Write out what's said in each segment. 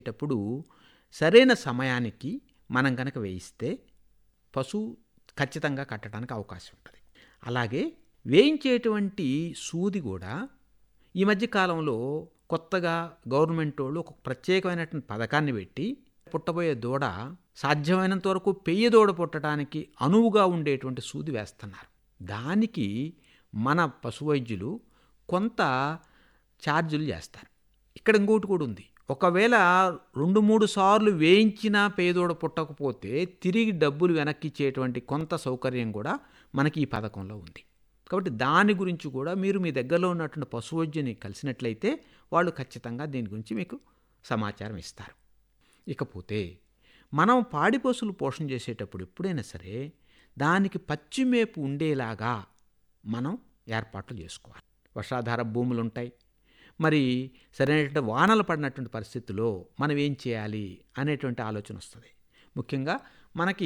వేసేటప్పుడు సరైన సమయానికి మనం కనుక వేయిస్తే పశువు ఖచ్చితంగా కట్టడానికి అవకాశం ఉంటుంది అలాగే వేయించేటువంటి సూది కూడా ఈ మధ్య కాలంలో కొత్తగా గవర్నమెంట్ వాళ్ళు ఒక ప్రత్యేకమైనటువంటి పథకాన్ని పెట్టి పుట్టబోయే దూడ సాధ్యమైనంత వరకు పెయ్య దూడ పుట్టడానికి అనువుగా ఉండేటువంటి సూది వేస్తున్నారు దానికి మన పశు వైద్యులు కొంత ఛార్జీలు చేస్తారు ఇక్కడ ఇంకోటి కూడా ఉంది ఒకవేళ రెండు మూడు సార్లు వేయించినా పేదోడ పుట్టకపోతే తిరిగి డబ్బులు వెనక్కి ఇచ్చేటువంటి కొంత సౌకర్యం కూడా మనకి ఈ పథకంలో ఉంది కాబట్టి దాని గురించి కూడా మీరు మీ దగ్గరలో ఉన్నటువంటి పశువైద్యుని కలిసినట్లయితే వాళ్ళు ఖచ్చితంగా దీని గురించి మీకు సమాచారం ఇస్తారు ఇకపోతే మనం పాడి పశువులు పోషణ చేసేటప్పుడు ఎప్పుడైనా సరే దానికి పచ్చిమేపు ఉండేలాగా మనం ఏర్పాట్లు చేసుకోవాలి వర్షాధార భూములు ఉంటాయి మరి సరైనటువంటి వానలు పడినటువంటి పరిస్థితుల్లో మనం ఏం చేయాలి అనేటువంటి ఆలోచన వస్తుంది ముఖ్యంగా మనకి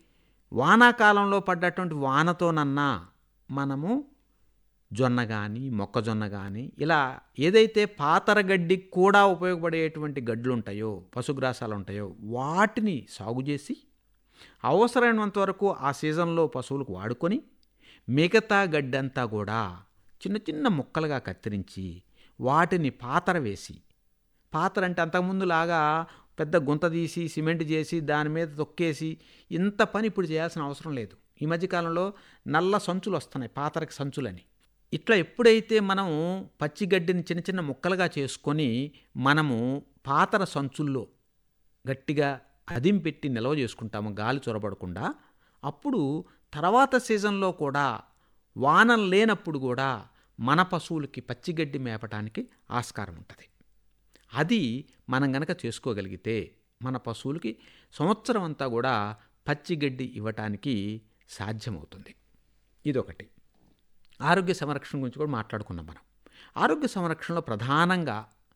వానాకాలంలో పడ్డటువంటి వానతోనన్నా మనము జొన్న కానీ మొక్కజొన్న కానీ ఇలా ఏదైతే పాతర గడ్డికి కూడా ఉపయోగపడేటువంటి గడ్లు ఉంటాయో పశుగ్రాసాలు ఉంటాయో వాటిని సాగు చేసి అవసరమైనంత వరకు ఆ సీజన్లో పశువులకు వాడుకొని మిగతా గడ్డంతా కూడా చిన్న చిన్న ముక్కలుగా కత్తిరించి వాటిని పాతర వేసి పాతర అంటే అంతకుముందులాగా పెద్ద గుంత తీసి సిమెంట్ చేసి దాని మీద తొక్కేసి ఇంత పని ఇప్పుడు చేయాల్సిన అవసరం లేదు ఈ మధ్యకాలంలో నల్ల సంచులు వస్తున్నాయి పాతరకి సంచులని ఇట్లా ఎప్పుడైతే మనం పచ్చిగడ్డిని చిన్న చిన్న ముక్కలుగా చేసుకొని మనము పాతర సంచుల్లో గట్టిగా అదిం పెట్టి నిల్వ చేసుకుంటాము గాలి చొరబడకుండా అప్పుడు తర్వాత సీజన్లో కూడా వానలు లేనప్పుడు కూడా మన పశువులకి పచ్చిగడ్డి మేపటానికి ఆస్కారం ఉంటుంది అది మనం గనక చేసుకోగలిగితే మన పశువులకి సంవత్సరం అంతా కూడా పచ్చిగడ్డి ఇవ్వటానికి సాధ్యమవుతుంది ఇదొకటి ఆరోగ్య సంరక్షణ గురించి కూడా మాట్లాడుకున్నాం మనం ఆరోగ్య సంరక్షణలో ప్రధానంగా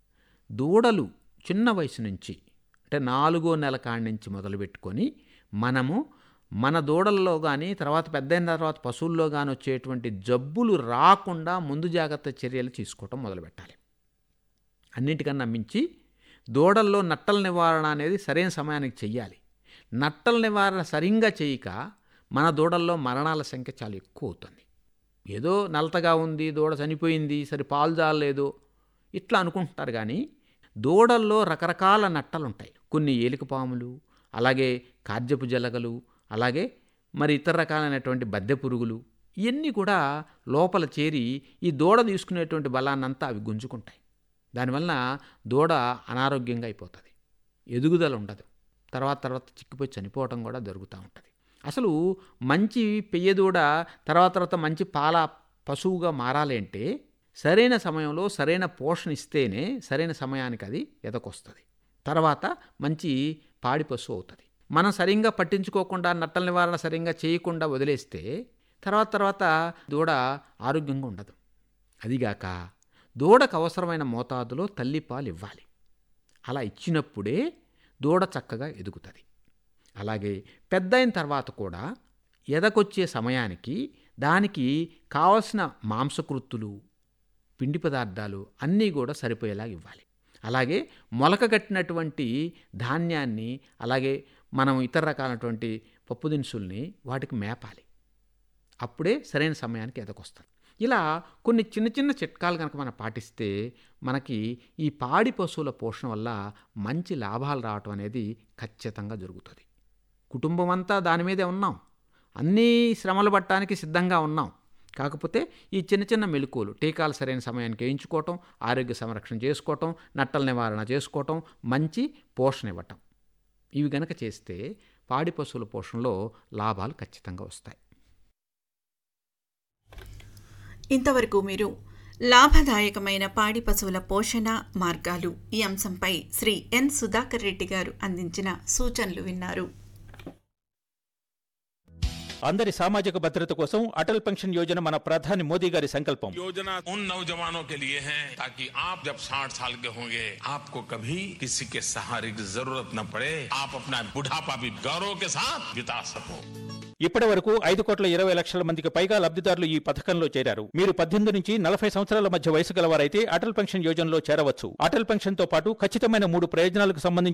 దూడలు చిన్న వయసు నుంచి అంటే నాలుగో నెల కాడి నుంచి మొదలుపెట్టుకొని మనము మన దూడల్లో కానీ తర్వాత పెద్దయిన తర్వాత పశువుల్లో కానీ వచ్చేటువంటి జబ్బులు రాకుండా ముందు జాగ్రత్త చర్యలు తీసుకోవటం మొదలుపెట్టాలి అన్నిటికన్నా మించి దూడల్లో నట్టల నివారణ అనేది సరైన సమయానికి చెయ్యాలి నట్టల నివారణ సరిగ్గా చేయక మన దూడల్లో మరణాల సంఖ్య చాలా ఎక్కువ అవుతుంది ఏదో నలతగా ఉంది దూడ చనిపోయింది సరి పాలు జాలలేదు ఇట్లా అనుకుంటున్నారు కానీ దూడల్లో రకరకాల నట్టలు ఉంటాయి కొన్ని ఏలికపాములు అలాగే కార్జపు జలగలు అలాగే మరి ఇతర రకాలైనటువంటి బద్దె పురుగులు ఇవన్నీ కూడా లోపల చేరి ఈ దూడ తీసుకునేటువంటి బలాన్నంతా అవి గుంజుకుంటాయి దానివల్ల దూడ అనారోగ్యంగా అయిపోతుంది ఎదుగుదల ఉండదు తర్వాత తర్వాత చిక్కిపోయి చనిపోవటం కూడా జరుగుతూ ఉంటుంది అసలు మంచి పెయ్య దూడ తర్వాత తర్వాత మంచి పాల పశువుగా మారాలి అంటే సరైన సమయంలో సరైన పోషణ ఇస్తేనే సరైన సమయానికి అది ఎదకొస్తుంది తర్వాత మంచి పాడి పశువు అవుతుంది మనం సరిగ్గా పట్టించుకోకుండా నట్టల నివారణ సరిగ్గా చేయకుండా వదిలేస్తే తర్వాత తర్వాత దూడ ఆరోగ్యంగా ఉండదు అదిగాక దూడకు అవసరమైన మోతాదులో తల్లిపాలు ఇవ్వాలి అలా ఇచ్చినప్పుడే దూడ చక్కగా ఎదుగుతుంది అలాగే పెద్ద అయిన తర్వాత కూడా ఎదకొచ్చే సమయానికి దానికి కావలసిన మాంసకృత్తులు పిండి పదార్థాలు అన్నీ కూడా సరిపోయేలాగా ఇవ్వాలి అలాగే మొలకగట్టినటువంటి ధాన్యాన్ని అలాగే మనం ఇతర రకాలైనటువంటి పప్పు దినుసుల్ని వాటికి మేపాలి అప్పుడే సరైన సమయానికి ఎదకొస్తారు ఇలా కొన్ని చిన్న చిన్న చిట్కాలు కనుక మనం పాటిస్తే మనకి ఈ పాడి పశువుల పోషణ వల్ల మంచి లాభాలు రావటం అనేది ఖచ్చితంగా జరుగుతుంది కుటుంబం అంతా దాని మీదే ఉన్నాం అన్నీ శ్రమలు పట్టడానికి సిద్ధంగా ఉన్నాం కాకపోతే ఈ చిన్న చిన్న మెలకువలు టీకాలు సరైన సమయానికి వేయించుకోవటం ఆరోగ్య సంరక్షణ చేసుకోవటం నట్టల నివారణ చేసుకోవటం మంచి పోషణ ఇవ్వటం ఇవి గనక చేస్తే పాడి పశువుల పోషణలో లాభాలు ఖచ్చితంగా వస్తాయి ఇంతవరకు మీరు లాభదాయకమైన పాడి పశువుల పోషణ మార్గాలు ఈ అంశంపై శ్రీ ఎన్ సుధాకర్ రెడ్డి గారు అందించిన సూచనలు విన్నారు అందరి సామాజిక భద్రత కోసం అటల్ పెన్షన్ యోజన మన ప్రధాని మోదీ గారి సంకల్పం योजना उन नौजवानों के लिए है ताकि आप जब 60 साल के होंगे आपको कभी किसी के सहारे की जरूरत न पड़े आप अपना बुढ़ापा भी गौरव के साथ बिता सको ఇప్పటి వరకు ఐదు కోట్ల ఇరవై లక్షల మందికి పైగా లబ్ధిదారులు ఈ పథకంలో చేరారు మీరు పద్దెనిమిది నుంచి నలభై సంవత్సరాల మధ్య వయసు గలవారైతే అటల్ పెన్షన్ యోజనలో చేరవచ్చు అటల్ పెన్షన్ తో పాటు ఖచ్చితమైన మూడు ప్రయోజనాలకు సంబంధించి